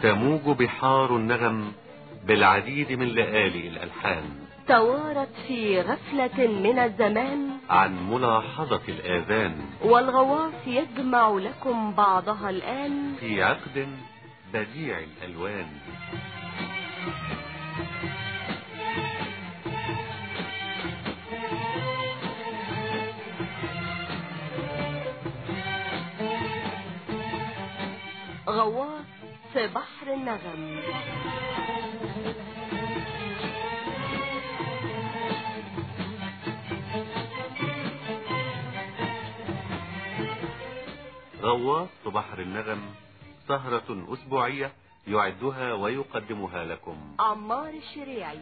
تموج بحار النغم بالعديد من لآلئ الألحان توارت في غفلة من الزمان عن ملاحظة الآذان والغواص يجمع لكم بعضها الآن في عقد بديع الألوان غواص في بحر النغم غواص في بحر النغم سهرة أسبوعية يعدها ويقدمها لكم عمار الشريعي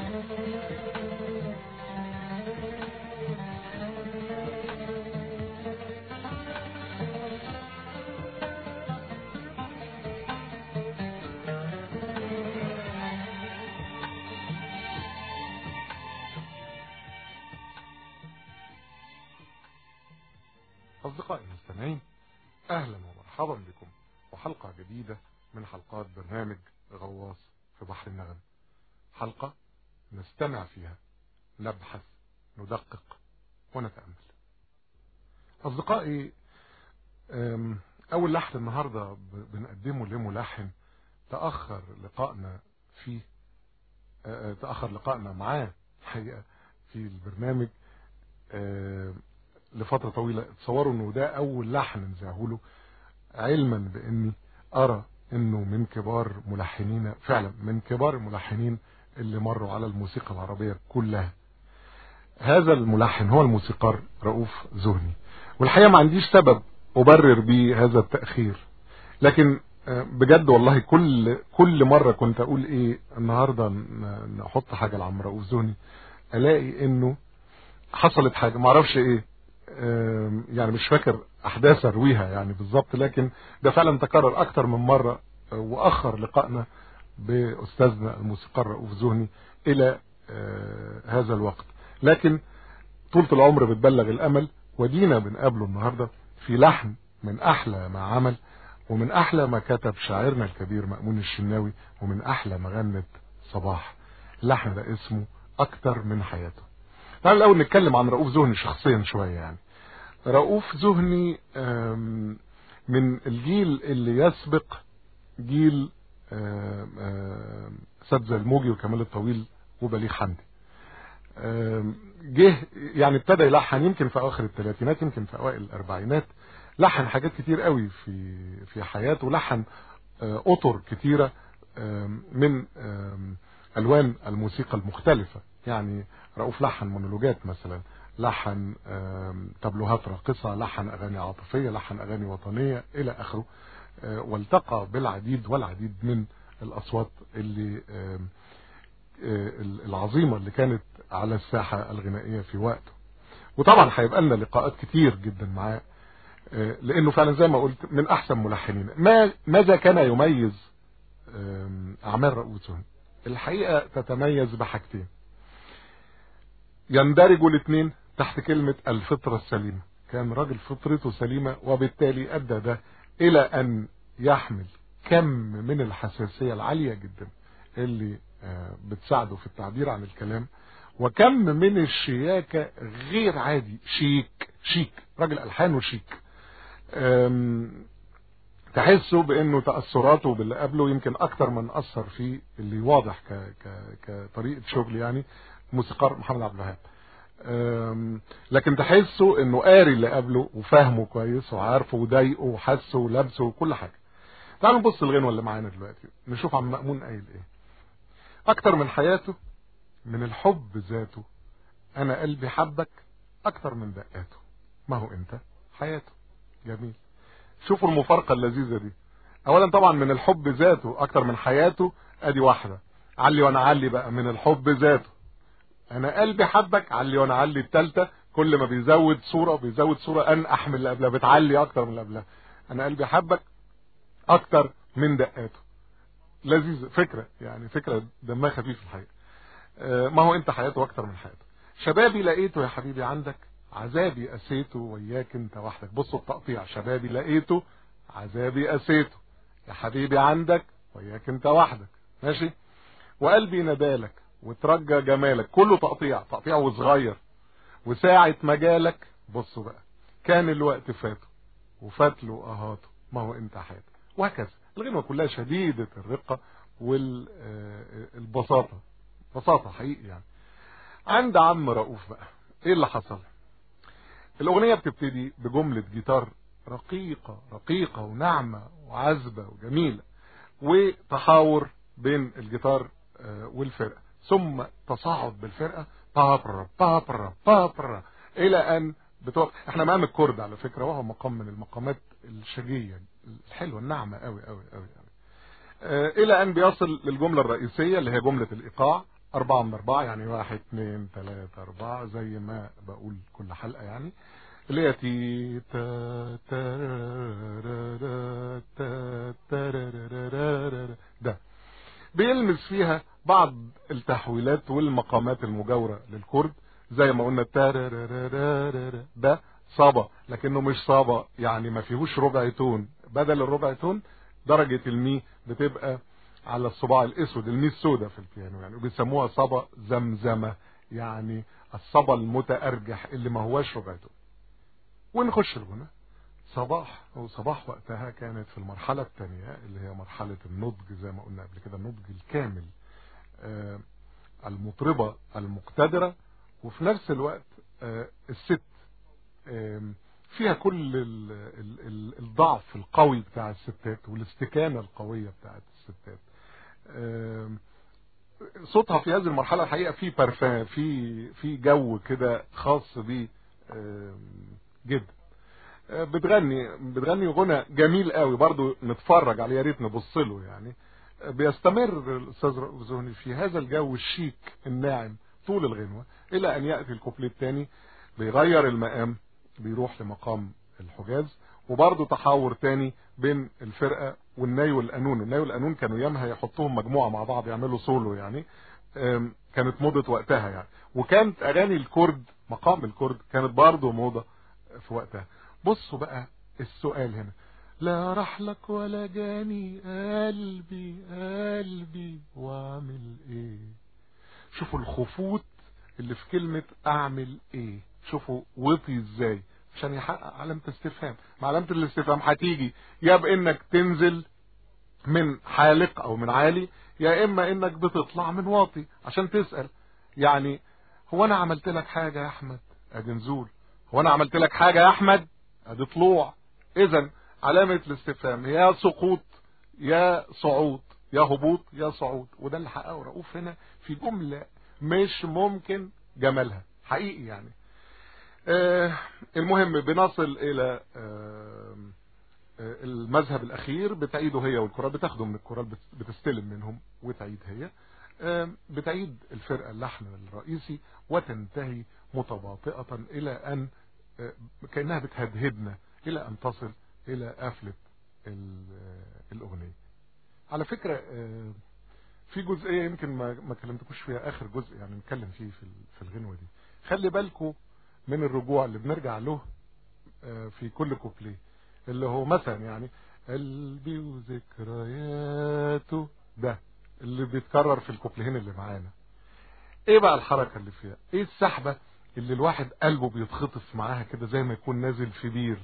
أصدقائي المستمعين أهلا ومرحبا بكم وحلقة جديدة من حلقات برنامج غواص في بحر النغم حلقة نستمع فيها نبحث ندقق ونتأمل أصدقائي أم، أول لحن النهاردة ب- بنقدمه لملحن تأخر لقائنا فيه أه، أه، تأخر لقائنا معاه حقيقة في البرنامج أه، لفترة طويلة تصوروا انه ده اول لحن نزعه له علما باني ارى انه من كبار ملحنين فعلا من كبار الملحنين اللي مروا على الموسيقى العربية كلها هذا الملحن هو الموسيقار رؤوف زهني والحقيقة ما عنديش سبب ابرر بيه هذا التأخير لكن آه، بجد والله كل كل مرة كنت اقول ايه النهاردة ن- نحط حاجة لعم رؤوف زهني الاقي انه حصلت حاجة معرفش ايه آم، يعني مش فاكر احداث ارويها يعني بالظبط لكن ده فعلا تكرر اكتر من مرة آه، واخر لقائنا باستاذنا الموسيقار رؤوف زهني الى آه، هذا الوقت لكن طولة العمر بتبلغ الامل ودينا بنقابله النهاردة في لحن من احلى ما عمل ومن احلى ما كتب شاعرنا الكبير مأمون الشناوي ومن احلى ما غنت صباح اللحن ده اسمه اكتر من حياته تعالوا الاول نتكلم عن رؤوف زهني شخصيا شوية يعني رؤوف زهني آم، من الجيل اللي يسبق جيل آم، آم، سبزة الموجي وكمال الطويل وبليغ حمدي آم، جه يعني ابتدى يلحن يمكن في اواخر الثلاثينات يمكن في اوائل الاربعينات لحن حاجات كتير قوي في في حياته لحن آه، اطر كتيره آم، من آم، الوان الموسيقى المختلفه يعني رؤوف لحن مونولوجات مثلا لحن آم، تبلوهات راقصه لحن اغاني عاطفيه لحن اغاني وطنيه الى اخره آه، والتقى بالعديد والعديد من الاصوات اللي آم، آه، العظيمه اللي كانت على الساحه الغنائيه في وقته وطبعا هيبقى لنا لقاءات كتير جدا معاه آه، لانه فعلا زي ما قلت من احسن ملحنين ما ماذا كان يميز آم، اعمال رؤوف زهني الحقيقه تتميز بحاجتين يندرجوا الاثنين تحت كلمة الفطرة السليمة كان راجل فطرته سليمة وبالتالي أدى ده إلى أن يحمل كم من الحساسية العالية جدا اللي آه، بتساعده في التعبير عن الكلام وكم من الشياكة غير عادي شيك شيك راجل ألحانه شيك آم، تحسه بانه تأثراته باللي قبله يمكن اكتر من اثر فيه اللي واضح ك... ك... كطريقة شغل يعني موسيقار محمد عبد الوهاب أم، لكن تحسه انه قاري اللي قبله وفاهمه كويس وعارفه وضايقه وحسه ولابسه وكل حاجة تعالوا نبص الغنوة اللي معانا دلوقتي نشوف عم مأمون قايل ايه اكتر من حياته من الحب ذاته انا قلبي حبك اكتر من دقاته ما هو انت حياته جميل شوفوا المفارقة اللذيذة دي اولا طبعا من الحب ذاته اكتر من حياته ادي واحدة علي وانا علي بقى من الحب ذاته انا قلبي حبك علي وانا علي التالتة كل ما بيزود صورة بيزود صورة انقح من اللي قبلها بتعلي اكتر من اللي قبلها انا قلبي حبك اكتر من دقاته لذيذة فكرة يعني فكرة دمها خفيف الحقيقة آه، ما هو انت حياته اكتر من حياته شبابي لقيته يا حبيبي عندك عذابي قسيته وياك انت وحدك بصوا التقطيع شبابي لقيته عذابي قسيته يا حبيبي عندك وياك انت وحدك ماشي وقلبي ندالك وترجى جمالك كله تقطيع تقطيع وصغير وساعة مجالك بصوا بقى كان الوقت فاته وفات له اهاته ما هو انت حياتك وهكذا الغنوة كلها شديدة الرقة والبساطة بساطة حقيقي يعني عند عم رؤوف بقى ايه اللي حصل الاغنية بتبتدي بجملة جيتار رقيقة رقيقة وناعمة وعذبة وجميلة وتحاور بين الجيتار والفرقة ثم تصاعد بالفرقة بابرا بابرا بابرا الى ان بتوع احنا مقام الكرد على فكرة وهو مقام من المقامات الشجية الحلوة الناعمة قوي قوي قوي قوي اه الى ان بيصل للجملة الرئيسية اللي هي جملة الايقاع اربعة من اربعة يعني واحد اتنين تلاتة اربعة زي ما بقول كل حلقة يعني اللي هي تي تا تا تا ده بيلمس فيها بعض التحويلات والمقامات المجاورة للكرد زي ما قلنا تارارارارارا ده صابة لكنه مش صابة يعني ما فيهوش ربع تون بدل الربع تون درجة المي بتبقى على الصباع الاسود المي السوداء في البيانو يعني وبيسموها صبا زمزمة يعني الصبا المتأرجح اللي ما هواش ربع تون ونخش الغنى صباح وصباح وقتها كانت في المرحلة الثانية اللي هي مرحلة النضج زي ما قلنا قبل كده النضج الكامل آه المطربة المقتدرة وفي نفس الوقت آه الست آه فيها كل ال ال ال الضعف القوي بتاع الستات والاستكانة القوية بتاعت الستات صوتها في هذه المرحلة الحقيقة في برفان في في جو كده خاص بيه جدا بتغني بتغني غنى جميل قوي برضو نتفرج عليه يا ريت نبص له يعني بيستمر الاستاذ رؤوف زهني في هذا الجو الشيك الناعم طول الغنوة الى ان يأتي الكوبليه الثاني بيغير المقام بيروح لمقام الحجاز وبرضه تحاور تاني بين الفرقة والناي والقانون الناي والقانون كانوا يامها يحطوهم مجموعة مع بعض يعملوا سولو يعني كانت موضة وقتها يعني وكانت اغاني الكرد مقام الكرد كانت برضه موضة في وقتها بصوا بقى السؤال هنا لا راح لك ولا جاني قلبي قلبي واعمل ايه شوفوا الخفوت اللي في كلمة اعمل ايه شوفوا وطي ازاي عشان يحقق علامة استفهام مع علامة الاستفهام هتيجي يا بانك تنزل من حالق او من عالي يا اما انك بتطلع من واطي عشان تسأل يعني هو انا عملت لك حاجة يا احمد ادي نزول هو انا عملت لك حاجة يا احمد ادي طلوع اذا علامة الاستفهام يا سقوط يا صعود يا هبوط يا صعود وده اللي حققه رؤوف هنا في جملة مش ممكن جمالها حقيقي يعني آه المهم بنصل الى آه آه المذهب الاخير بتعيده هي والكورال بتاخده من الكورال بتستلم منهم وتعيد هي بتعيد الفرقة اللحن الرئيسي وتنتهي متباطئة الى ان كأنها بتهدهدنا الى ان تصل الى قفلة الاغنية على فكرة في جزئية يمكن ما ما كلمتكوش فيها اخر جزء يعني نتكلم فيه في في الغنوة دي خلي بالكم من الرجوع اللي بنرجع له في كل كوبليه اللي هو مثلا يعني قلبي وذكرياته ده اللي بيتكرر في الكوبليهين اللي معانا ايه بقى الحركة اللي فيها ايه السحبة اللي الواحد قلبه بيتخطف معاها كده زي ما يكون نازل في بير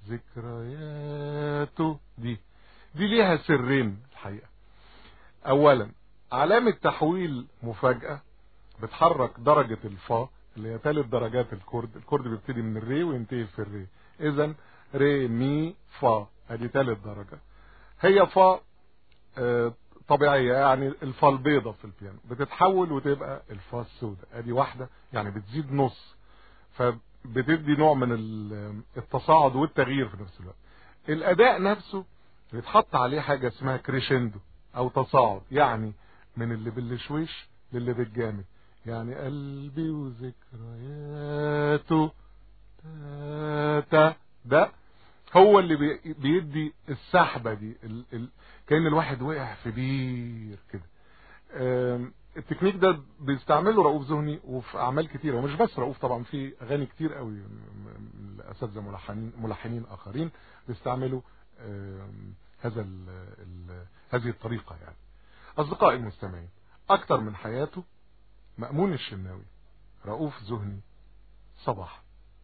ذكرياته دي دي ليها سرين الحقيقة اولا علامة تحويل مفاجأة بتحرك درجة الفا اللي هي ثالث درجات الكورد الكورد بيبتدي من الري وينتهي في الري اذا ري مي فا ادي ثالث درجة هي فا آه طبيعية يعني الفا البيضة في البيانو بتتحول وتبقى الفا السوداء ادي واحدة يعني بتزيد نص فبتدي نوع من التصاعد والتغيير في نفس الوقت الاداء نفسه بيتحط عليه حاجة اسمها كريشندو او تصاعد يعني من اللي بالشويش للي بالجامد يعني قلبي وذكرياته تا ده هو اللي بيدي السحبة دي ال ال كأن الواحد وقع في بير كده التكنيك ده بيستعمله رؤوف زهني وفي اعمال كتيره ومش بس رؤوف طبعا في اغاني كتير قوي من اساتذه ملحنين ملحنين اخرين بيستعملوا هذا ال ال هذه الطريقة يعني أصدقائي المستمعين أكتر من حياته مأمون الشناوي رؤوف زهني صباح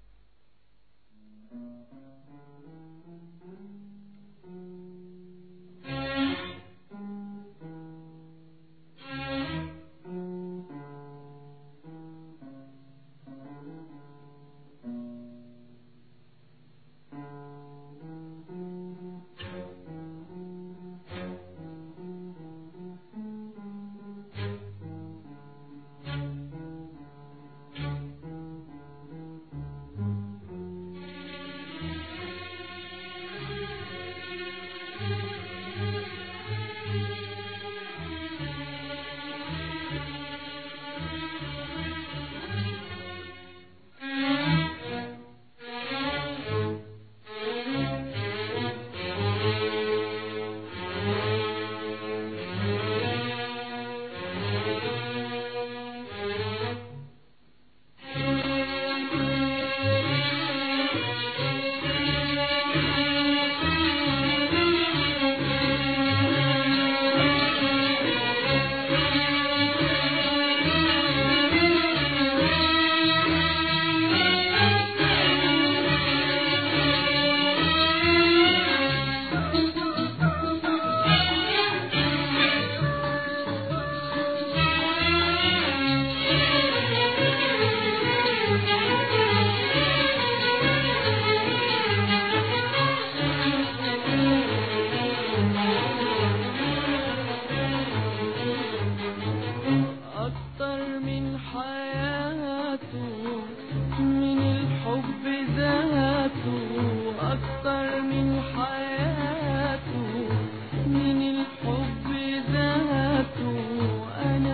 أكتر من حياته من الحب ذاته أكتر من حياته من الحب ذاته أنا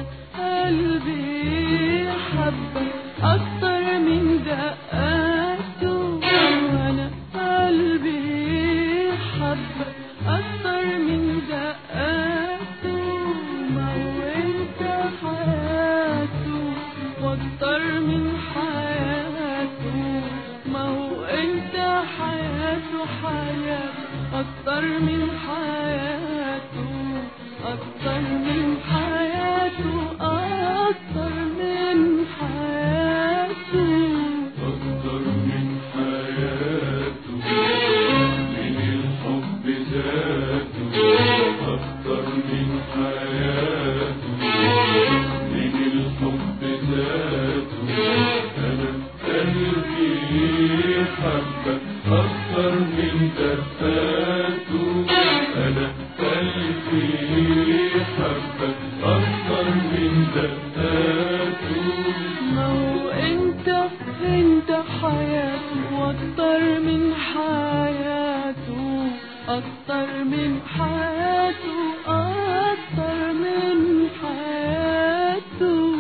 قلبي حبه أكتر من دقاته أنا قلبي حبه أكتر من دقاته ما هو أنت حياته واكتر من حياته ما هو انت حياته حياته اكتر من حياته اكتر من حياته اكتر من حياته أكتر من حياته من الحب ذاته أكتر من حياته من الحب ذاته أنا قلبي حبك أكتر من دفاته أنا قلبي حبك أكتر من دفاته ما هو انت انت حياته واكتر من حياته اكتر من حياته اكتر من حياته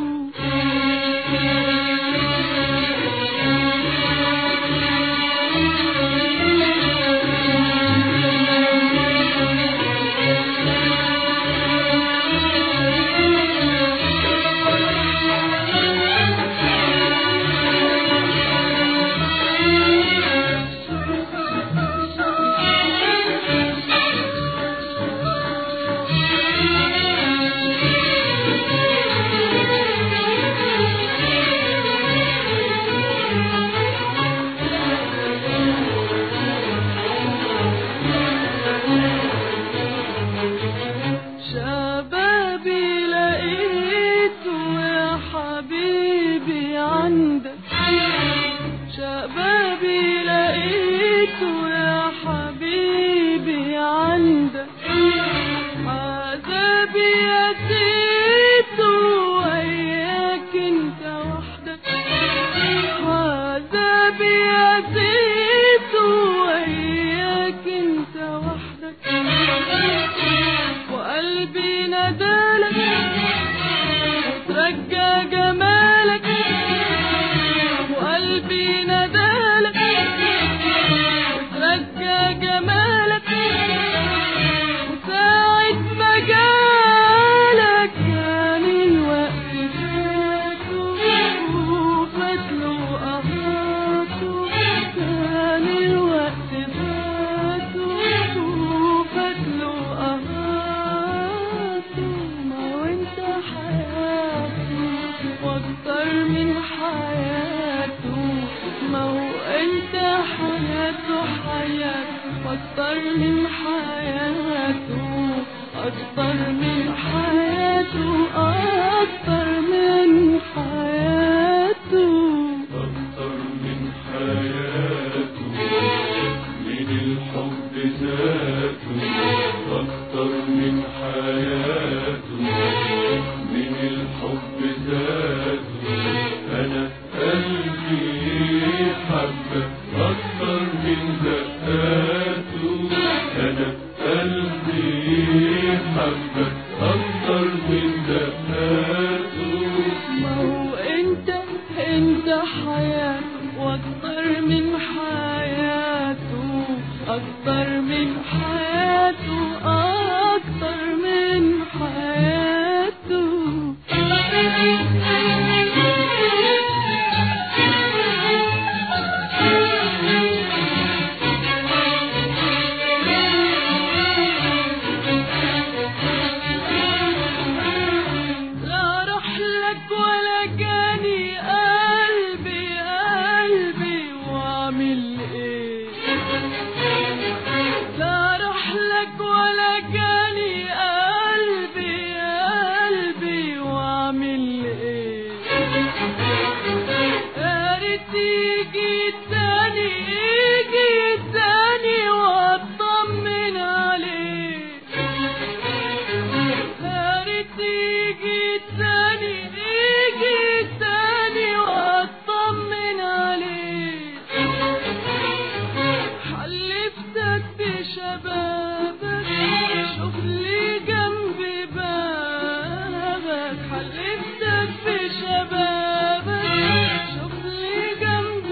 شبابي لقيته يا حبيبي عندك شبابي لقيته يا حبيبي عندك عذابي أتيته وياك انت وحدك عذابي أتيته وياك انت وحدك وقلبي ندالك وترجى جمالك وقلبي ندالك وترجى جمالك وساعة ما جالك كان الوقت فاته وفاتله قهاته كان الوقت فاته وفاتله حياته واكتر من حياته اكتر من حياته اكتر من حياته أكتر من حياته من الحب ذاته أكتر من حياته من الحب ذاته أنا قلبي حبك أكتر من دقاته أنا قلبي حبك أكتر من دقاته ما هو انت انت حياته واكتر من حياته اكتر من حياته اكتر من حياته لا راح لك ولا جاني قلبي قلبي واعمل ايه لا راح لك ولا جاني قلبي قلبي واعمل ايه يا ريت يجي تاني يجي تاني واطمن عليه يا ريت يجي تاني يجي تاني واطمن عليه حلفتك بشبابك شوف لي جنب بابك حلفتك بشبابك شوف لي جنب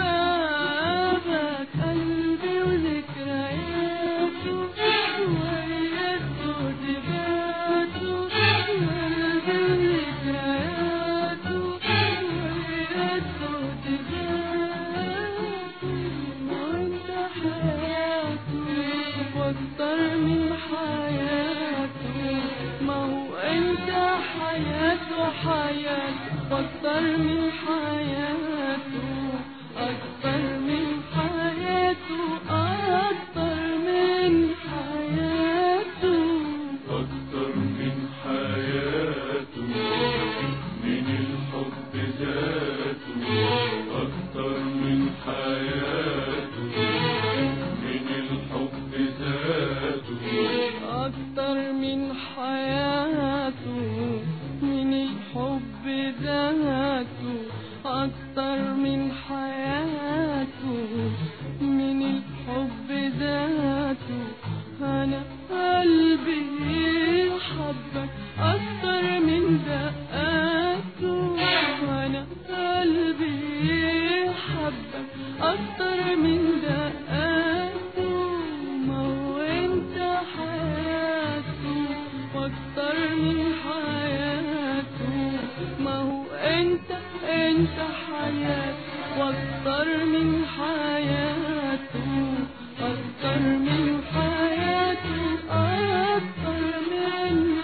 بابك قلبي وذكرياته وياته دباته قلبي وذكرياته وياته دباته وانت حياته واكتر من حياته ما هو انت حياته حياته واكتر من حياته اكتر من حياته اكتر من حياته أكتر من حياته من الحب ذاته أكتر من حياته من الحب ذاته أكتر من حياته من الحب ذاته أكتر من حياته من الحب ذاته أنا قلبي حبك أكتر من دقاته أنا قلبي حبك أكتر من دقاته ما هو انت حياته واكتر من حياته ما هو انت انت حياته واكتر من حياته اكتر من حياته اكتر من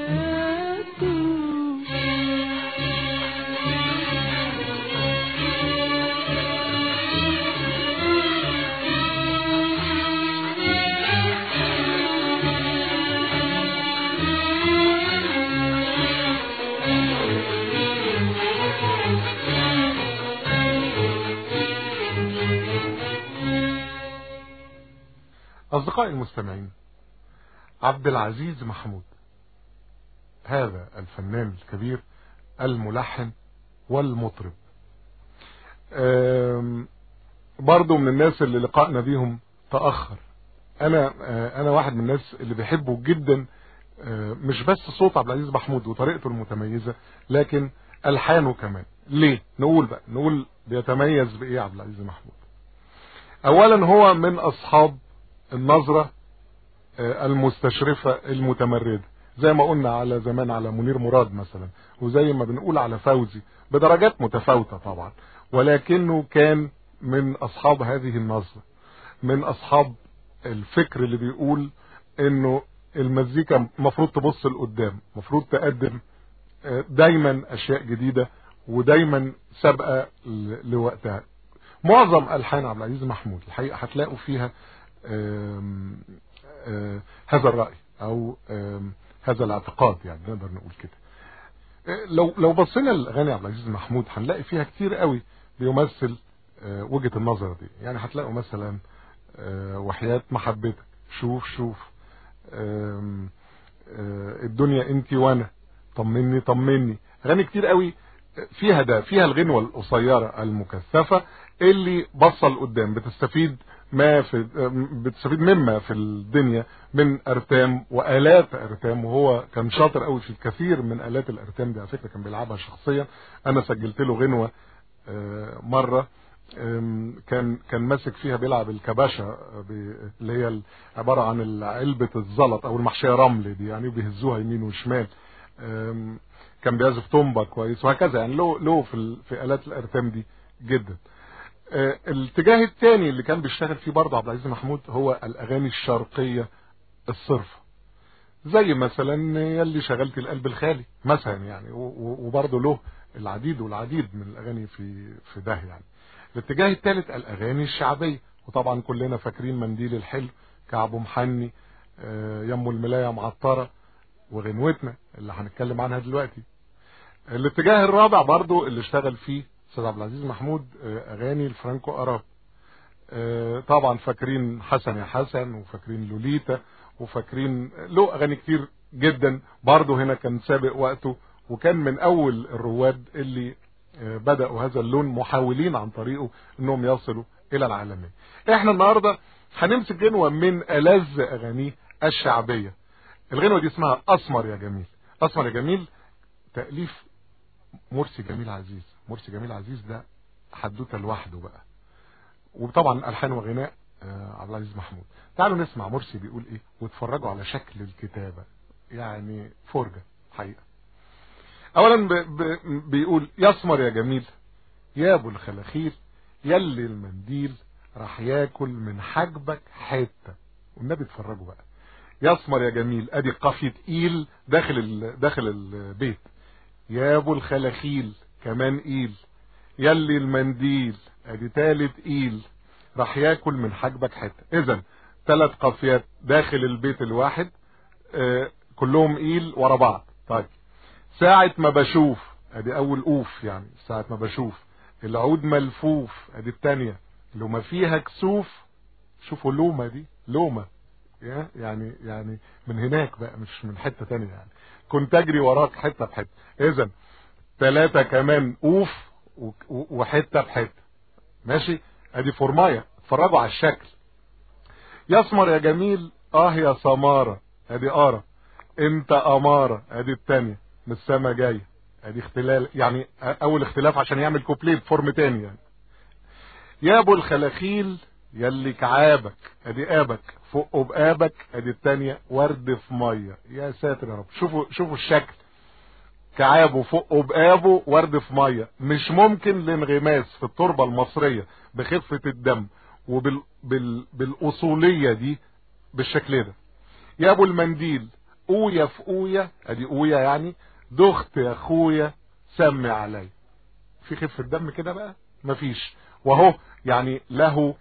أصدقائي المستمعين عبد العزيز محمود هذا الفنان الكبير الملحن والمطرب آم، برضو من الناس اللي لقائنا بيهم تأخر أنا آه، أنا واحد من الناس اللي بيحبوا جدا آه، مش بس صوت عبد العزيز محمود وطريقته المتميزة لكن ألحانه كمان ليه نقول بقى نقول بيتميز بإيه عبد العزيز محمود أولا هو من أصحاب النظرة آه، المستشرفة المتمردة زي ما قلنا على زمان على منير مراد مثلا وزي ما بنقول على فوزي بدرجات متفاوتة طبعا ولكنه كان من أصحاب هذه النظرة من أصحاب الفكر اللي بيقول انه المزيكا مفروض تبص لقدام مفروض تقدم آه، دايما اشياء جديدة ودايما سابقة ل- لوقتها معظم الحان عبد العزيز محمود الحقيقه هتلاقوا فيها آم، آه، هذا الراي او آم، هذا الاعتقاد يعني نقدر نقول كده آه، لو لو بصينا لاغاني عبد العزيز محمود هنلاقي فيها كتير قوي بيمثل آه، وجهه النظر دي يعني هتلاقوا مثلا آه، وحياه محبتك شوف شوف آم، آه، الدنيا انت وانا طمني طمني اغاني كتير قوي فيها ده فيها الغنوة القصيرة المكثفة اللي بصل قدام بتستفيد ما في بتستفيد مما في الدنيا من ارتام والات ارتام وهو كان شاطر قوي في الكثير من الات الارتام دي على فكره كان بيلعبها شخصيا انا سجلت له غنوه آه، مره آم، كان كان ماسك فيها بيلعب الكباشة آه، بي- اللي هي ال- عبارة عن علبة الزلط او المحشية رمل دي يعني بيهزوها يمين وشمال آم، كان بيعزف طنبة كويس وهكذا يعني له له في ال- في آلات الأرتام دي جدا آه، الاتجاه الثاني اللي كان بيشتغل فيه برضه عبد العزيز محمود هو الأغاني الشرقية الصرفة زي مثلا يلي شغلت القلب الخالي مثلا يعني و- و- وبرضه له العديد والعديد من الأغاني في في ده يعني الاتجاه الثالث الأغاني الشعبية وطبعا كلنا فاكرين منديل الحلو كعبه محني آه، يمه الملاية معطرة وغنوتنا اللي هنتكلم عنها دلوقتي الاتجاه الرابع برضو اللي اشتغل فيه استاذ عبد العزيز محمود آه، اغاني الفرانكو اراب آه، طبعا فاكرين حسن يا حسن وفاكرين لوليتا وفاكرين له اغاني كتير جدا برضو هنا كان سابق وقته وكان من اول الرواد اللي آه، بدأوا هذا اللون محاولين عن طريقه انهم يصلوا الى العالمية احنا النهاردة هنمسك غنوة من ألذ اغانيه الشعبية الغنوة دي اسمها اسمر يا جميل اسمر يا جميل تأليف مرسي جميل عزيز مرسي جميل عزيز ده حدوته لوحده بقى وطبعا الحان وغناء آه، عبد العزيز محمود تعالوا نسمع مرسي بيقول ايه واتفرجوا على شكل الكتابة يعني فرجة حقيقة اولا ب ب بيقول يسمر يا جميل يا ابو الخلاخيل يلي المنديل راح ياكل من حاجبك حتة والنبي اتفرجوا بقى يسمر يا جميل ادي قافية تقيل داخل ال... داخل البيت يا ابو الخلاخيل كمان ايل يلي المنديل ادي تالت ايل راح ياكل من حاجبك حته اذا ثلاث قافيات داخل البيت الواحد آه كلهم ايل ورا بعض طيب ساعة ما بشوف ادي اول اوف يعني ساعة ما بشوف العود ملفوف ادي التانية لما فيها كسوف شوفوا لومة دي لومة يا- يعني يعني من هناك بقى مش من حتة تانية يعني كنت اجري وراك حتة بحتة اذا ثلاثة كمان اوف و- و- وحتة بحتة ماشي ادي فورماية اتفرجوا على الشكل يسمر يا جميل اه يا سمارة ادي ارة انت امارة ادي التانية من السما جاية ادي اختلال يعني اول اختلاف عشان يعمل كوبليه بفورم تاني يعني يا ابو الخلاخيل يلي كعابك ادي ابك فوقه بابك ادي التانية ورد في مية يا ساتر يا رب شوفوا شوفوا الشكل كعابه فوقه بابه ورد في مية مش ممكن الانغماس في التربة المصرية بخفة الدم وبال بال بالاصولية دي بالشكل ده يا ابو المنديل قوية في قوية ادي قوية يعني دخت يا اخويا سمي علي في خفة دم كده بقى مفيش وهو يعني له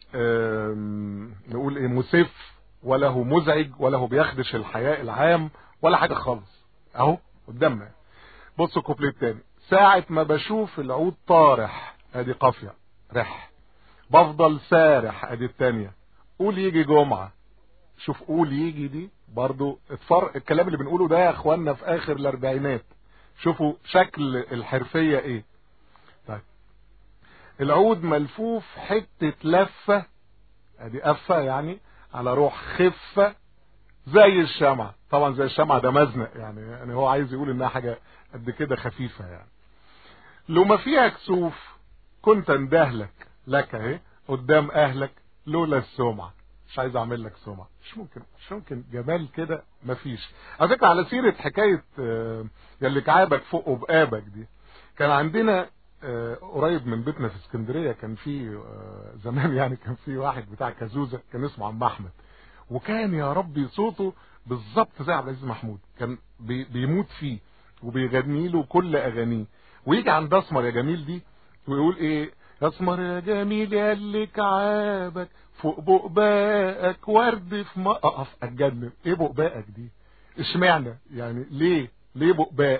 آم، نقول ايه مسف وله مزعج وله بيخدش الحياء العام ولا حاجة خالص اهو قدامنا بصوا الكوبليه التاني ساعة ما بشوف العود طارح ادي قافية رح بفضل سارح ادي التانية قول يجي جمعة شوف قول يجي دي برضو اتفرق الكلام اللي بنقوله ده يا اخوانا في اخر الاربعينات شوفوا شكل الحرفية ايه طيب العود ملفوف حتة لفة ادي قفة يعني على روح خفة زي الشمعة طبعا زي الشمعة ده مزنق يعني يعني هو عايز يقول انها حاجة قد كده خفيفة يعني لو ما فيها كسوف كنت اندهلك لك اهي قدام اهلك لولا السمعة مش عايز اعمل لك سمعة مش ممكن مش ممكن جمال كده مفيش على فكرة على سيرة حكاية آه، يلي كعابك فوق بقابك دي كان عندنا آه، قريب من بيتنا في اسكندرية كان في آه، زمان يعني كان في واحد بتاع كازوزة كان اسمه عم احمد وكان يا ربي صوته بالظبط زي عبد العزيز محمود كان بي بيموت فيه وبيغني له كل اغانيه ويجي عند اسمر يا جميل دي ويقول ايه يا اسمر يا جميل يا اللي كعابك فوق بقباقك ورد في ما اقف اتجنن ايه بقباقك دي اشمعنى يعني ليه ليه بقباق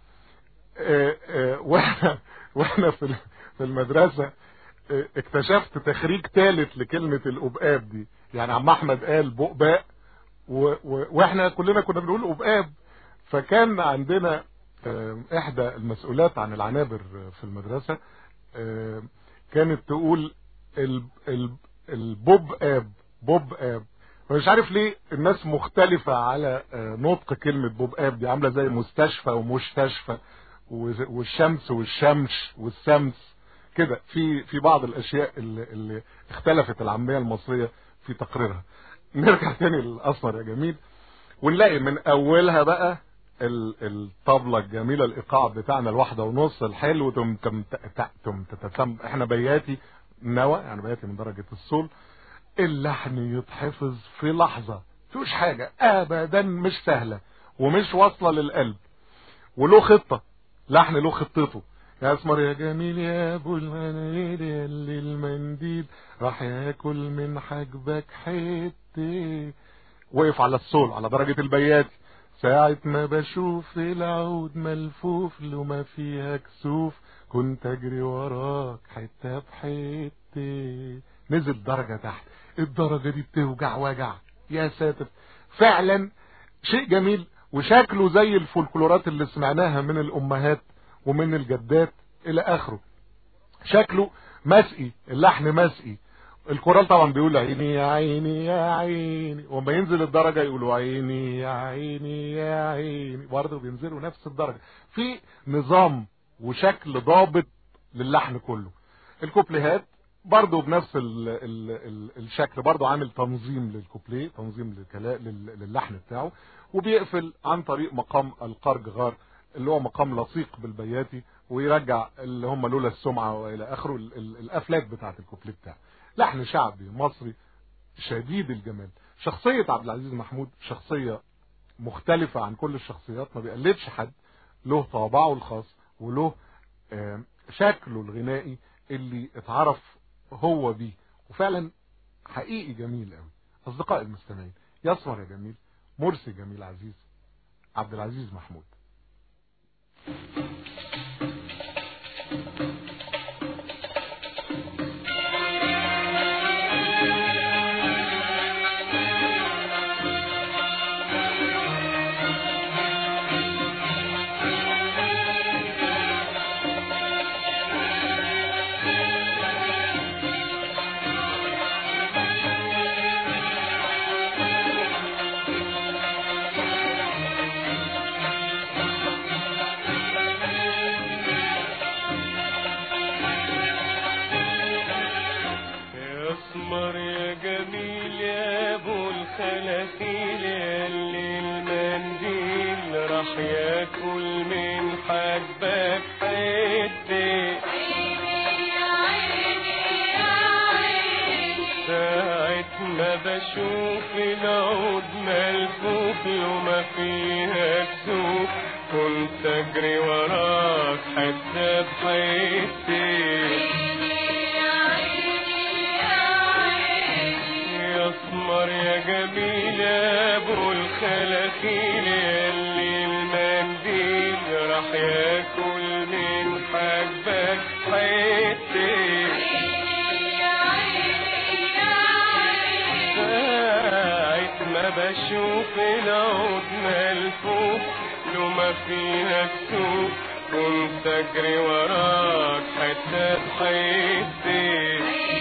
آه، آه، واحنا واحنا في ال- في المدرسه آه، اكتشفت تخريج ثالث لكلمه القبقاب دي يعني عم احمد قال بقباق و... و... واحنا كلنا كنا بنقول قبقاب فكان عندنا آه، احدى المسؤولات عن العنابر في المدرسه آه، كانت تقول ال... ال... البوب اب بوب اب مش عارف ليه الناس مختلفة على آه، نطق كلمة بوب اب دي عاملة زي مستشفى ومستشفى وز- والشمس والشمش والسمس كده في في بعض الاشياء اللي, اللي اختلفت العامية المصرية في تقريرها نرجع تاني للاسمر يا جميل ونلاقي من اولها بقى ال- الطبلة الجميلة الايقاع بتاعنا الواحدة ونص الحلو تم تم تم تم تتسم احنا بياتي نوى يعني بياتي من درجة الصول اللحن يتحفظ في لحظة فيهوش حاجة ابدا مش سهلة ومش واصلة للقلب وله خطة لحن له خطته يا اسمر يا جميل يا ابو المناديل يا اللي المنديل راح ياكل من حاجبك حته وقف على الصول على درجة البياتي ساعة ما بشوف العود ملفوف له ما فيها كسوف كنت اجري وراك حتة بحتة نزل درجة تحت الدرجة دي بتوجع وجع يا ساتر فعلا شيء جميل وشكله زي الفولكلورات اللي سمعناها من الامهات ومن الجدات الى اخره شكله مسقي اللحن مسقي الكورال طبعا بيقول عيني يا عيني يا عيني وما ينزل الدرجة يقولوا عيني يا عيني يا عيني برضه بينزلوا نفس الدرجة في نظام وشكل ضابط للحن كله الكوبليهات برضه بنفس ال ال ال الشكل برضه عامل تنظيم للكوبليه تنظيم للكلا- لل- للحن بتاعه وبيقفل عن طريق مقام القرج غار اللي هو مقام لصيق بالبياتي ويرجع اللي هم لولا السمعة والى اخره ال- ال- الافلات بتاعت الكوبليه بتاعه لحن شعبي مصري شديد الجمال شخصية عبد العزيز محمود شخصية مختلفة عن كل الشخصيات ما بيقلدش حد له طابعه الخاص وله آه، شكله الغنائي اللي اتعرف هو بيه وفعلا حقيقي جميل قوي اصدقائي المستمعين يسمر يا جميل مرسي جميل عزيز عبد العزيز محمود يا اسمر يا جميل يا ابو الخلاخيل يا اللي المنديل راح ياكل من حاجبك حته ساعة ما بشوف العود ملفوف وما فيها كسوف كنت اجري وراك حتى بحياتي يا اسمر يا جميل يا ابو الخلاخيل يا اللي المنديل راح ياكل من حاجبك حته ساعة ما بشوف العود ملفوف لو ما فيها كسوف كنت اجري وراك حتى بحياتي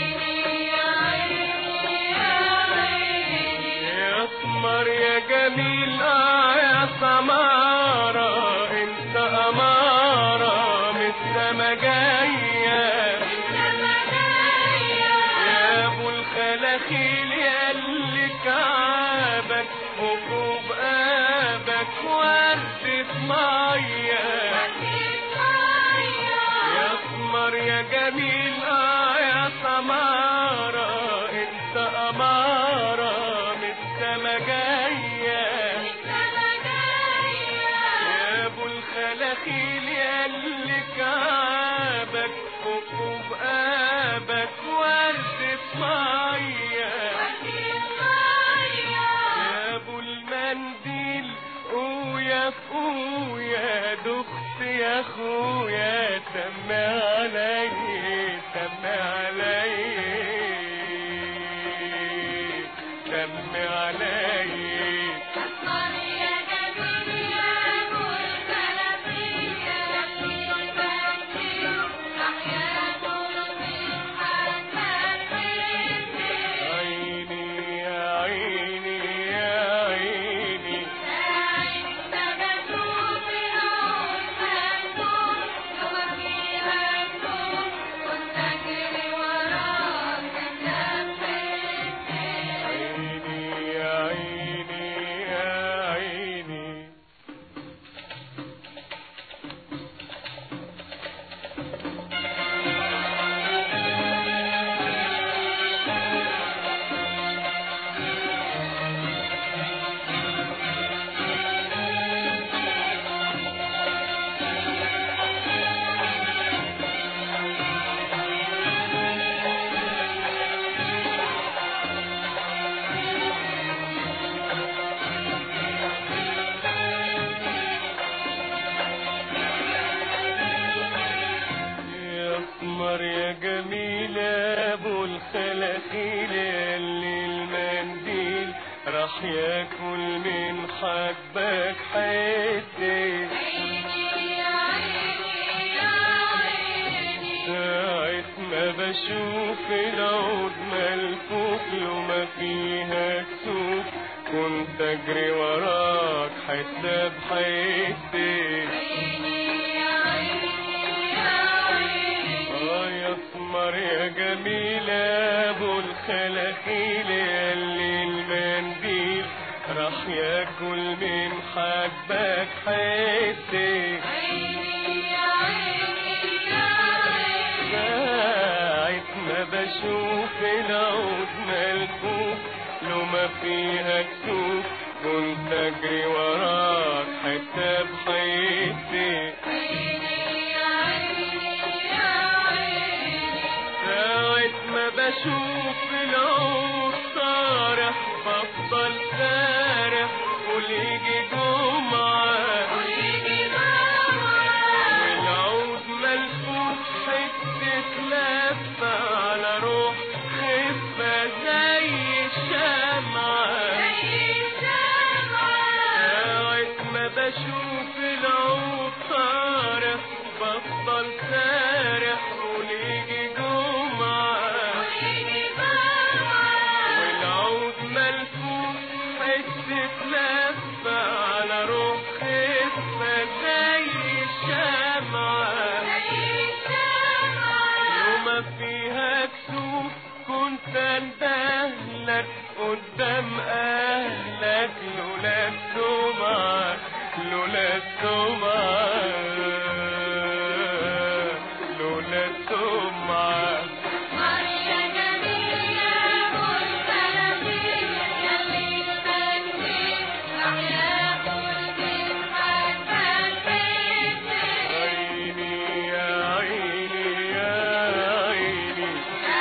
يا اسمر يا جميل اه يا سمارة انت امارة من السما جاية يا ابو الخلاخيل يا اللي كعبك وفوق ابك ورد في ميه يا اسمر يا جميل اه يا سمارة انت امارة من السما جاية يا ابو الخلاخيل يا اللي كعبك وفوق الدم عليك عيني يا عيني يا عيني عيني يا عيني يا عيني يا اسمر يا جميل يا ابو الخلاخيل اللي المنديل راح ياكل من حبك حته ساعة ما بشوف العود ملفوف يوم فيها كسوف كنت اجري وراك حته بحته اه يا اسمر يا جميل يا ابو الخلاخيل اللي المنديل راح ياكل من حبك حته ساعة ما بشوف العود ملفوف لو ما فيها كسوف كنت اجري وراك حتى بحياتي ساعة ما بشوف العود طارح بفضل سارح وليجي جمعة والعود ملفوف حتة لفة على روح خفة زي الشمعة ساعة ما بشوف العود طارح بفضل سارح وليجي جمعة والعود ملفوف حتة لفة على روح خفة زي الشمعة يوم فيها كسوف كنت اندهلك قدام اهلك لولا السمعة لولا السمعة لولا السمعة عيني يا عيني يا عيني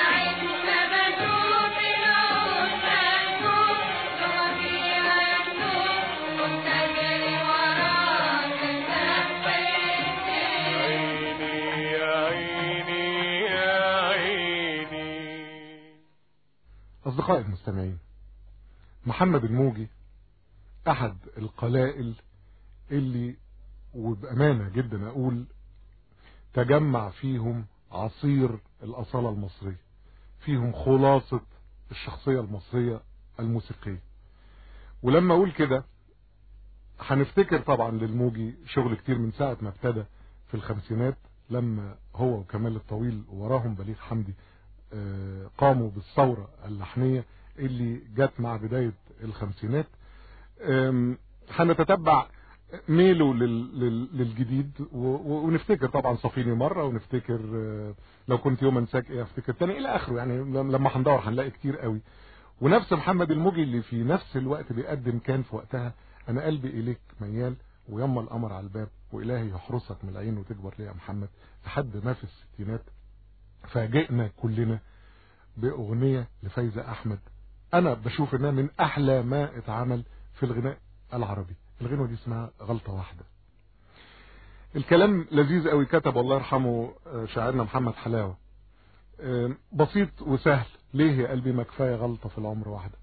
عيني يا عيني يا عيني أصدقائي المستمعين محمد الموجي أحد القلائل اللي وبأمانة جدا أقول تجمع فيهم عصير الأصالة المصرية فيهم خلاصة الشخصية المصرية الموسيقية ولما أقول كده هنفتكر طبعا للموجي شغل كتير من ساعة ما ابتدى في الخمسينات لما هو وكمال الطويل وراهم بليغ حمدي آه، قاموا بالثورة اللحنية اللي جت مع بداية الخمسينات آم، هنتتبع ميله لل- لل- للجديد و- و- ونفتكر طبعا صفيني مرة ونفتكر آه، لو كنت يوم انساك ايه افتكر تاني الى اخره يعني لم- لما هندور هنلاقي كتير قوي ونفس محمد الموجي اللي في نفس الوقت بيقدم كان في وقتها انا قلبي اليك ميال ويما القمر على الباب والهي يحرسك من العين وتكبر ليه يا محمد لحد ما في الستينات فاجئنا كلنا باغنية لفايزة احمد انا بشوف انها من احلى ما اتعمل في الغناء العربي الغنوة دي اسمها غلطة واحدة الكلام لذيذ قوي كتب الله يرحمه آه، شاعرنا محمد حلاوة آه، بسيط وسهل ليه يا قلبي ما كفايه غلطة في العمر واحدة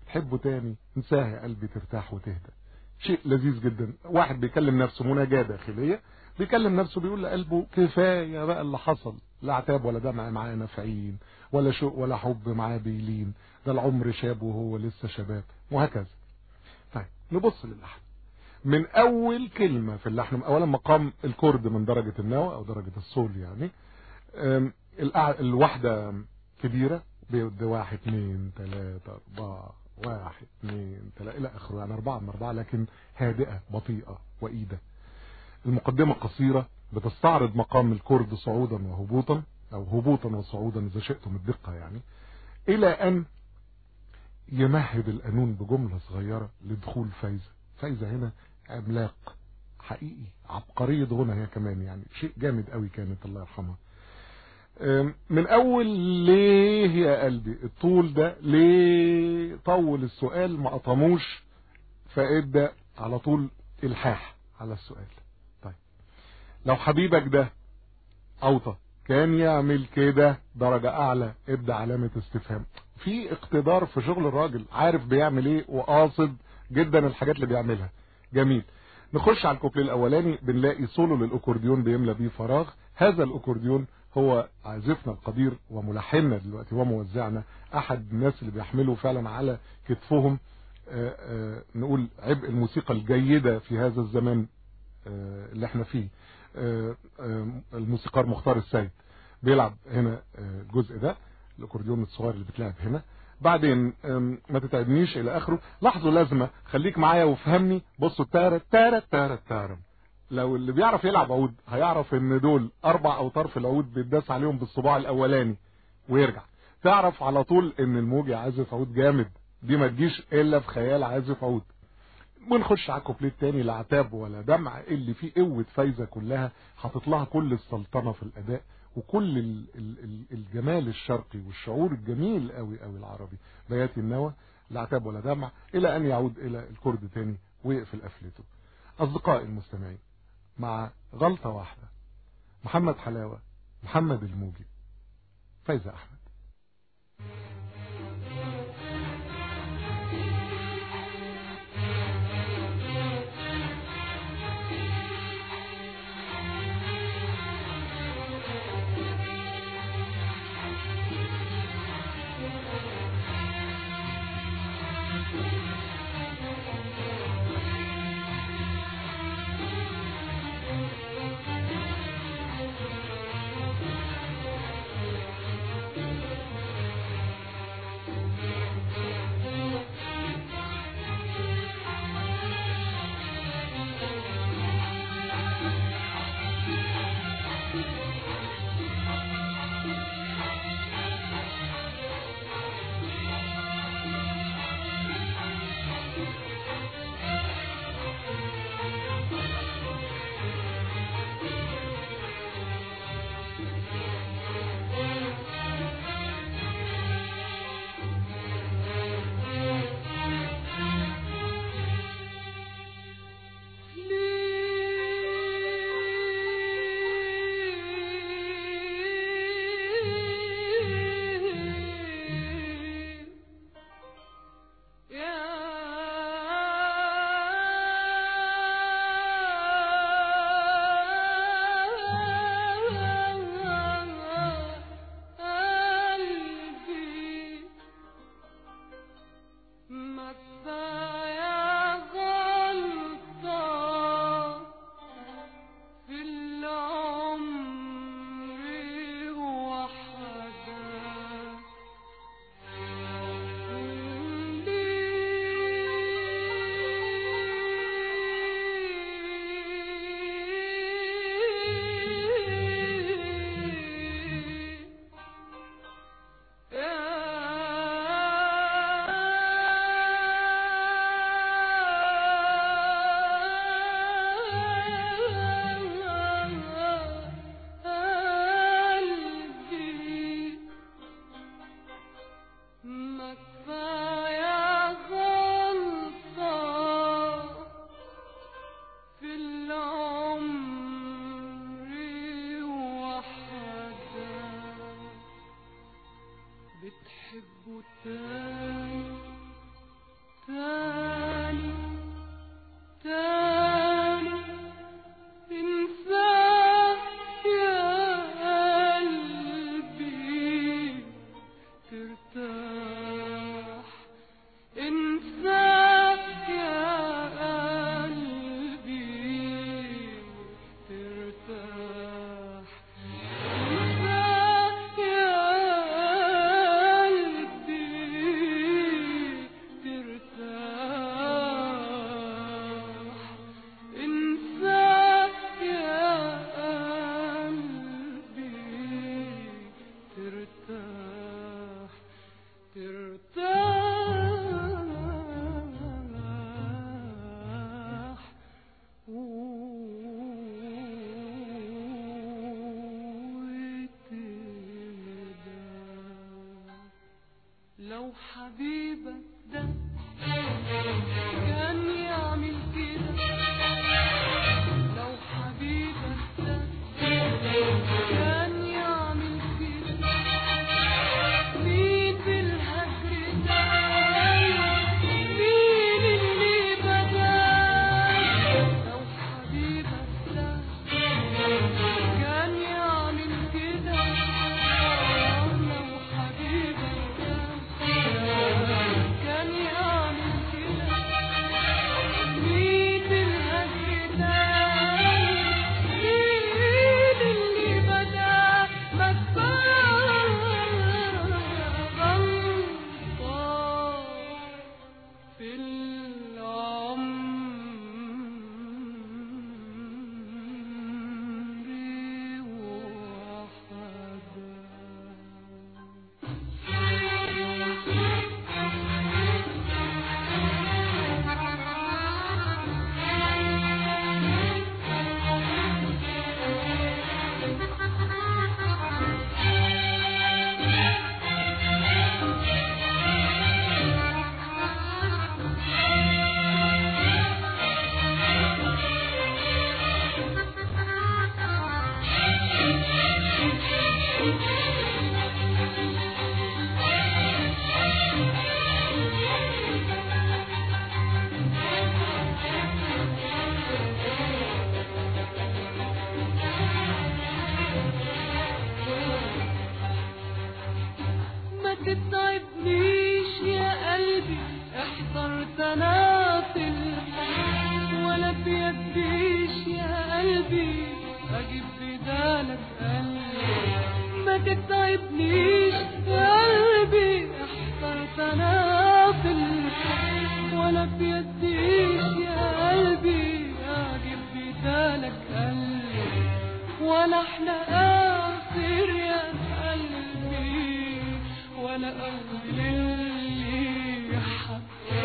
تحبه تاني انساها يا قلبي ترتاح وتهدى شيء لذيذ جدا واحد بيكلم نفسه مناجاة داخلية بيكلم نفسه بيقول لقلبه كفاية بقى اللي حصل لا عتاب ولا دمع معاه نافعين ولا شوق ولا حب معاه بيلين ده العمر شاب وهو لسه شباب وهكذا طيب نبص للحن من اول كلمة في اللحن اولا مقام الكرد من درجة النوى او درجة الصول يعني أم، الأع- الواحدة كبيرة بيد واحد اتنين تلاتة اربعة واحد اتنين تلاتة الى اخره يعني اربعة من اربعة لكن هادئة بطيئة وايدة المقدمة قصيرة بتستعرض مقام الكرد صعودا وهبوطا او هبوطا وصعودا اذا شئتم الدقة يعني الى ان يمهد القانون بجملة صغيرة لدخول فايزة فايزة هنا عملاق حقيقي عبقرية غنى هي كمان يعني شيء جامد قوي كانت الله يرحمها أم، من اول ليه يا قلبي الطول ده ليه طول السؤال ما قطموش فادى على طول الحاح على السؤال طيب لو حبيبك ده اوطى كان يعمل كده درجة اعلى ابدا علامة استفهام في اقتدار في شغل الراجل عارف بيعمل ايه وقاصد جدا الحاجات اللي بيعملها جميل نخش على الكوبليه الاولاني بنلاقي سولو للاكورديون بيملى بيه فراغ هذا الاكورديون هو عازفنا القدير وملحننا دلوقتي وموزعنا احد الناس اللي بيحملوا فعلا على كتفهم آه، آه، نقول عبء الموسيقى الجيدة في هذا الزمان آه، اللي احنا فيه آه، آه، الموسيقار مختار السيد بيلعب هنا آه، الجزء ده الاكورديون الصغير اللي بتلعب هنا بعدين آم، ما تتعبنيش الى اخره لاحظوا لازمه خليك معايا وفهمني بصوا تارا تارا تارا تارا لو اللي بيعرف يلعب عود هيعرف ان دول اربع اوتار في العود بيتداس عليهم بالصباع الاولاني ويرجع تعرف على طول ان الموجي عازف عود جامد دي ما تجيش الا في خيال عازف عود ونخش على كوبليه تاني لا عتاب ولا دمع اللي فيه قوه فايزه كلها حاطط لها كل السلطنه في الاداء وكل ال ال ال الجمال الشرقي والشعور الجميل قوي قوي العربي بيات النوى لا عتاب ولا دمع الى ان يعود الى الكرد تاني ويقفل قفلته اصدقائي المستمعين مع غلطه واحده محمد حلاوه محمد الموجي فايزه احمد بتحبه تاني تاني تاني انساك يا قلبي ترتاح انساك يا قلبي ترتاح انساك يا قلبي ترتاح انساك يا قلبي ترتاح ترتاح وتهدى لو حبيبك ده كان يعمل كده لو حبيبك ده كان يعمل كده مين في الهجر ده مين اللي بدا لو حبيبك ده كان يعمل كده لو حبيبك ده كان يعمل كده مين الهجر ده مين اللي بدا ما غلطان في العمر وحدا ما تتعبنيش يا قلبي احضرت انا في الحب ولا بيديش يا قلبي اجيب بدالك قلبي ما تتعبنيش يا قلبي احضرت انا في الحب ولا بيديش يا قلبي اجيب بدالك قلبي ولا احنا اخر يا قلبي ولا اول اللي حب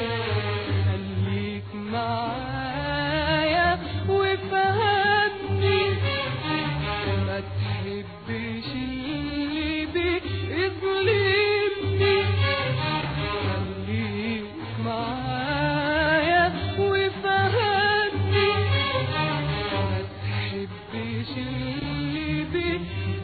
خليك معايا وفهمني ما تحبش اللي بيظلمني خليك معايا وفهمني ما تحبش اللي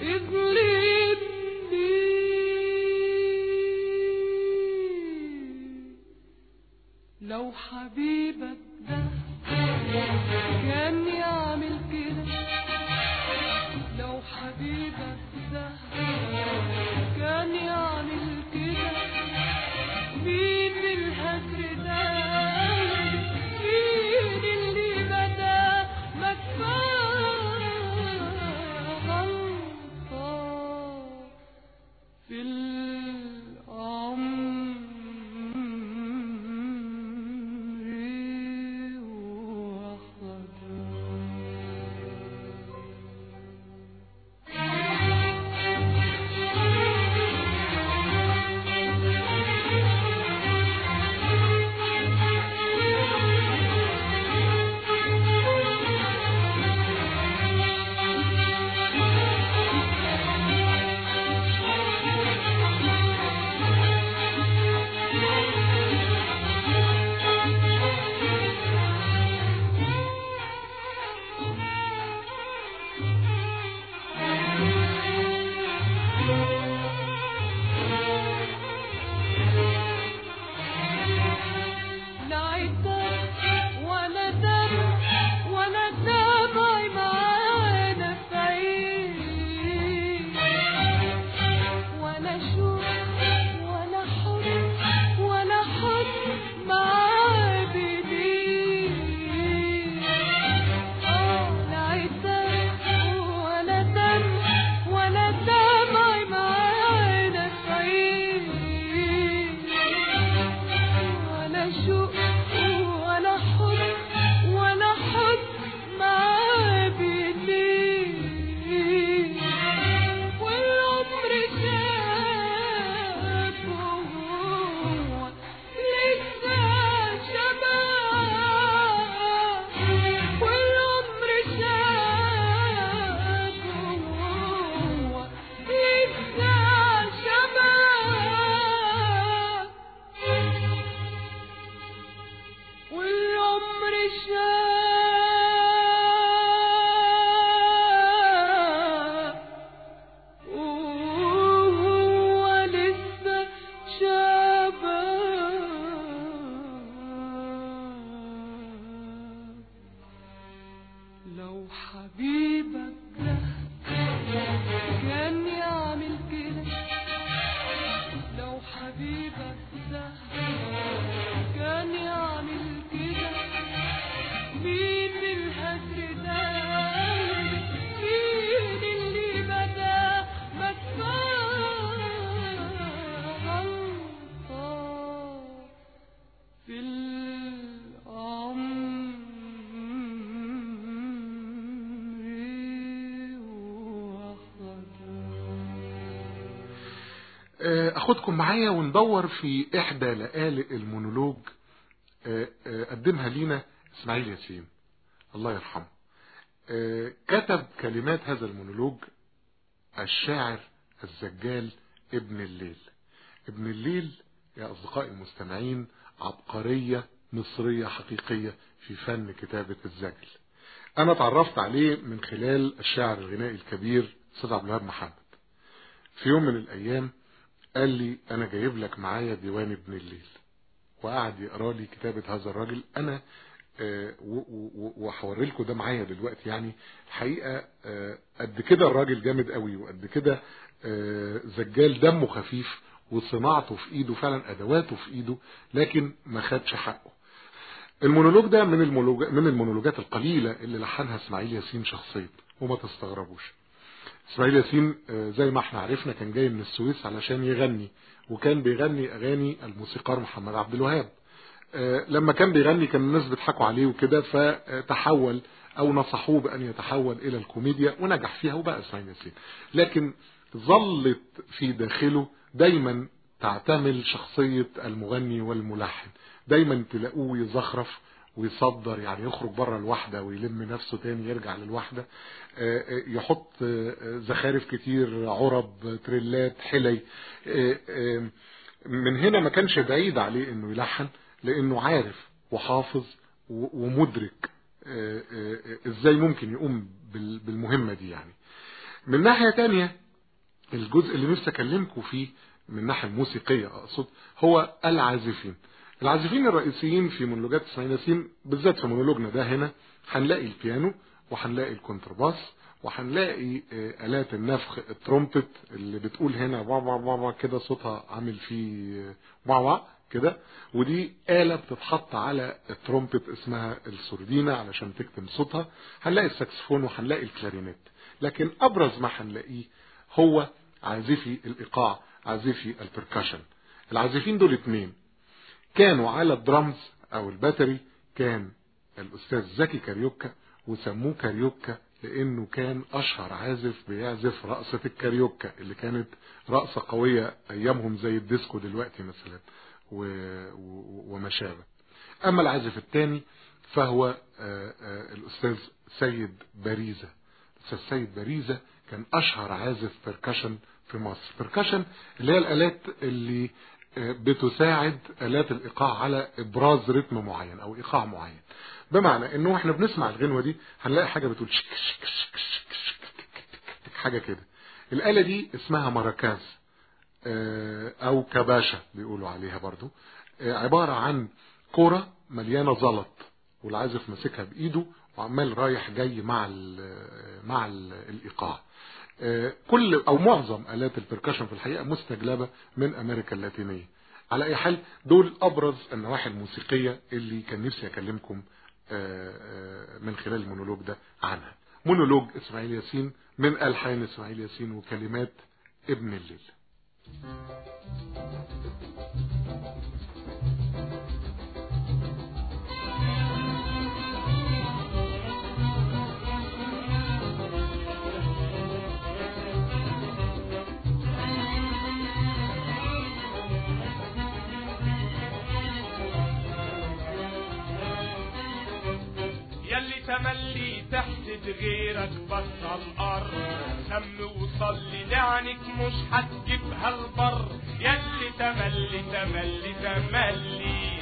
بيظلمني لو حبيبك ده كان يعمل كده لو حبيبك ده كان يعمل كده مين الهجر ده مين اللي بدا ما كفاية غلطة في العمر وخدا حبيبك ده كان يعمل كده مين الهجر ده مين اللي بدا ما كفايه غلطة في العمر وخدها اخدكم معايا وندور في احدى لآلئ المونولوج آه، آه، قدمها لينا اسماعيل ياسين الله يرحمه آه، كتب كلمات هذا المونولوج الشاعر الزجال ابن الليل ابن الليل يا أصدقائي المستمعين عبقرية مصرية حقيقية في فن كتابة الزجل أنا تعرفت عليه من خلال الشاعر الغنائي الكبير أستاذ عبد الوهاب محمد في يوم من الأيام قال لي أنا جايب لك معايا ديوان ابن الليل وقعد يقرا لي كتابة هذا الراجل أنا آه، و- و- وهوري لكم ده معايا دلوقتي يعني الحقيقة آه، قد كده الراجل جامد قوي وقد كده آه، زجال دمه خفيف وصناعته في ايده فعلا ادواته في ايده لكن ما خدش حقه المونولوج ده من المونولوج من المونولوجات القليلة اللي لحنها اسماعيل ياسين شخصيا وما تستغربوش اسماعيل ياسين آه، زي ما احنا عرفنا كان جاي من السويس علشان يغني وكان بيغني اغاني الموسيقار محمد عبد الوهاب آه، لما كان بيغني كان الناس بيضحكوا عليه وكده فتحول او نصحوه بان يتحول الى الكوميديا ونجح فيها وبقى اسماعيل ياسين لكن ظلت في داخله دايما تعتمل شخصية المغني والملحن دايما تلاقوه يزخرف ويصدر يعني يخرج بره الوحدة ويلم نفسه تاني يرجع للوحدة آه، آه، يحط آه، آه، زخارف كتير عرب تريلات حلي آه، آه، من هنا ما كانش بعيد عليه انه يلحن لانه عارف وحافظ و- ومدرك آه، آه، آه، ازاي ممكن يقوم بال- بالمهمة دي يعني من ناحية تانية الجزء اللي نفسي اكلمكم فيه من الناحية الموسيقية اقصد هو العازفين العازفين الرئيسيين في مونولوجات اسماعيل ياسين بالذات في مونولوجنا ده هنا هنلاقي البيانو وهنلاقي الكونترباس وهنلاقي آه، آلات النفخ الترومبت اللي بتقول هنا با با با با كده صوتها عامل فيه آه، با با كده ودي آلة بتتحط على الترومبت اسمها السردينة علشان تكتم صوتها هنلاقي الساكسفون وهنلاقي الكلارينيت لكن أبرز ما هنلاقيه هو عازفي الإيقاع عازفي البركشن العازفين دول اتنين كانوا على الدرامز او الباتري كان الاستاذ زكي كاريوكا وسموه كاريوكا لانه كان اشهر عازف بيعزف رقصة الكاريوكا اللي كانت رقصة قوية ايامهم زي الديسكو دلوقتي مثلا و... و... وما شابه اما العازف الثاني فهو آه، آه، الاستاذ سيد باريزة الاستاذ سيد باريزة كان اشهر عازف بركشن في مصر بركشن اللي هي الالات اللي آه، بتساعد الات الايقاع على ابراز رتم معين او ايقاع معين بمعنى انه احنا بنسمع الغنوه دي هنلاقي حاجه بتقول شك شك شك شك شك شك حاجه كده الاله دي اسمها مراكاز آه، او كباشة بيقولوا عليها برضو آه، عبارة عن كرة مليانة زلط والعازف ماسكها بايده وعمال رايح جاي مع ال مع ال الايقاع آه، كل او معظم الات البركشن في الحقيقة مستجلبة من امريكا اللاتينية على اي حال دول ابرز النواحي الموسيقية اللي كان نفسي اكلمكم آه، آه، من خلال المونولوج ده عنها مونولوج اسماعيل ياسين من الحان اسماعيل ياسين وكلمات ابن الليل يلي تملي تحت غيرك بس الارض سم وصلي لعنك مش هتجيبها البر يلي تملي تملي تملي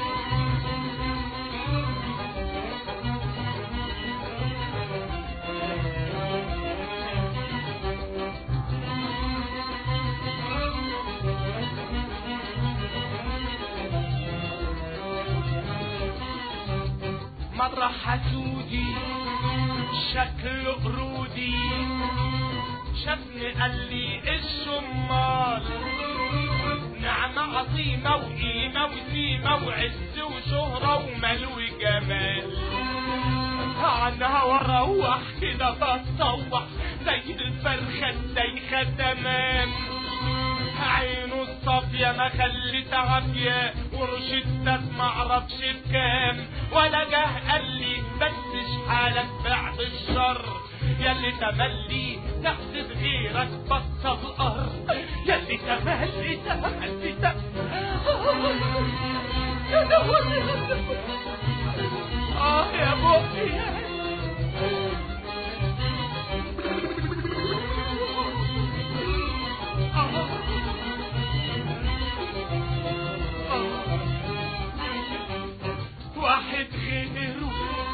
مرة حسودي شكله قرودي شافني قال لي الشمال نعم نعمة عظيمة وقيمة وسيمة وعز وشهرة ومال وجمال عنها واروح كده بتصوح زي الفرخة الدايخة تمام عينه الصافية ما خلت عافية ورشدت معرفش بكام ولا جه قال لي بس حالك بعد الشر ياللي تملي تحسد غيرك بطل الارض ياللي تملي تملي تملي اه يا بوقي واحد غيره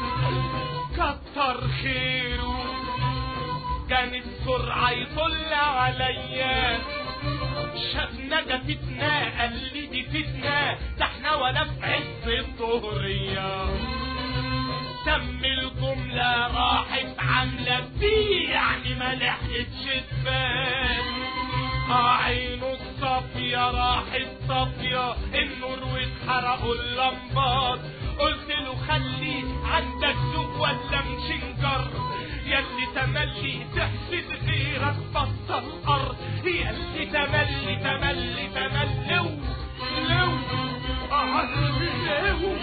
كتر خيره كانت سرعة يطل عليا شافنا ده فتنة قال لي دي فتنة ده احنا ولا في عز الظهرية تم الجملة راحت عاملة فيه يعني ما لحقتش تبان اه عينه الصافية راحت صافية النور واتحرقوا اللمبات قلت له خلي عندك ذوق ولا مشنجر ياللي تملي تحسد غيرك بطل الارض ياللي تملي تملي تملي لو لو آه، لو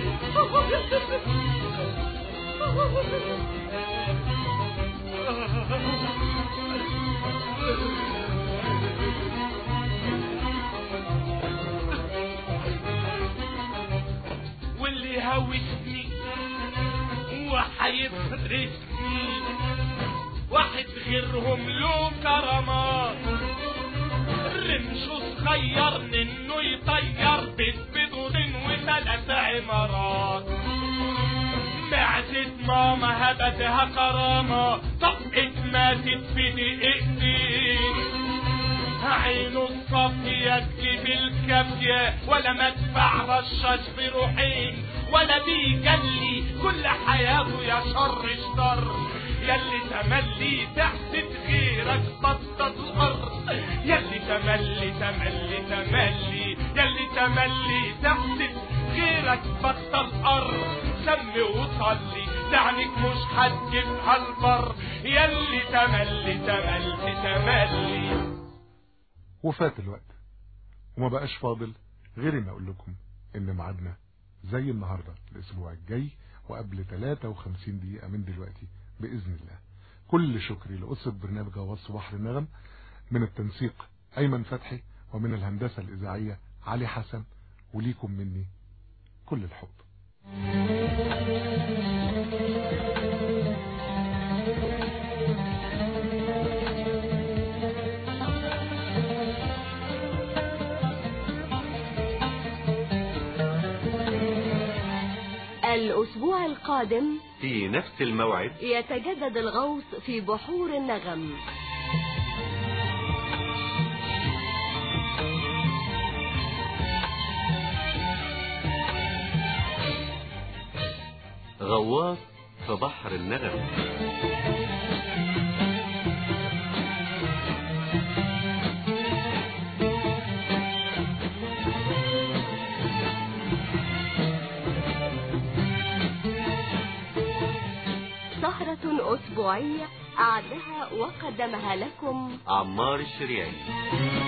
واللي هوسني وحيفرسني واحد غيرهم له كرامات رمشه صغير منه يطير بيت بدون وثلاث عمارات معزة ماما هبتها كرامة طقت ماتت في دقيقتين عينه الصافية تجيب الكافية ولا مدفع رشاش في روحين ولا بيجلي كل حياته يا شر شر ياللي تملي تحسد غيرك بطل الارض ياللي تملي تملي تملي ياللي تملي تحسد غيرك بطل ارض سمي وصلي دعنك مش هتجيبها البر ياللي تملي تملي تملي وفات الوقت وما بقاش فاضل غير ان اقول لكم ان ميعادنا زي النهارده الاسبوع الجاي وقبل 53 دقيقة من دلوقتي بإذن الله كل شكري لأسرة برنامج غواص بحر النغم من التنسيق أيمن فتحي ومن الهندسة الإذاعية علي حسن وليكم مني كل الحب الأسبوع القادم في نفس الموعد يتجدد الغوص في بحور النغم غواص في بحر النغم سهرة أسبوعية أعدها وقدمها لكم عمار الشريعي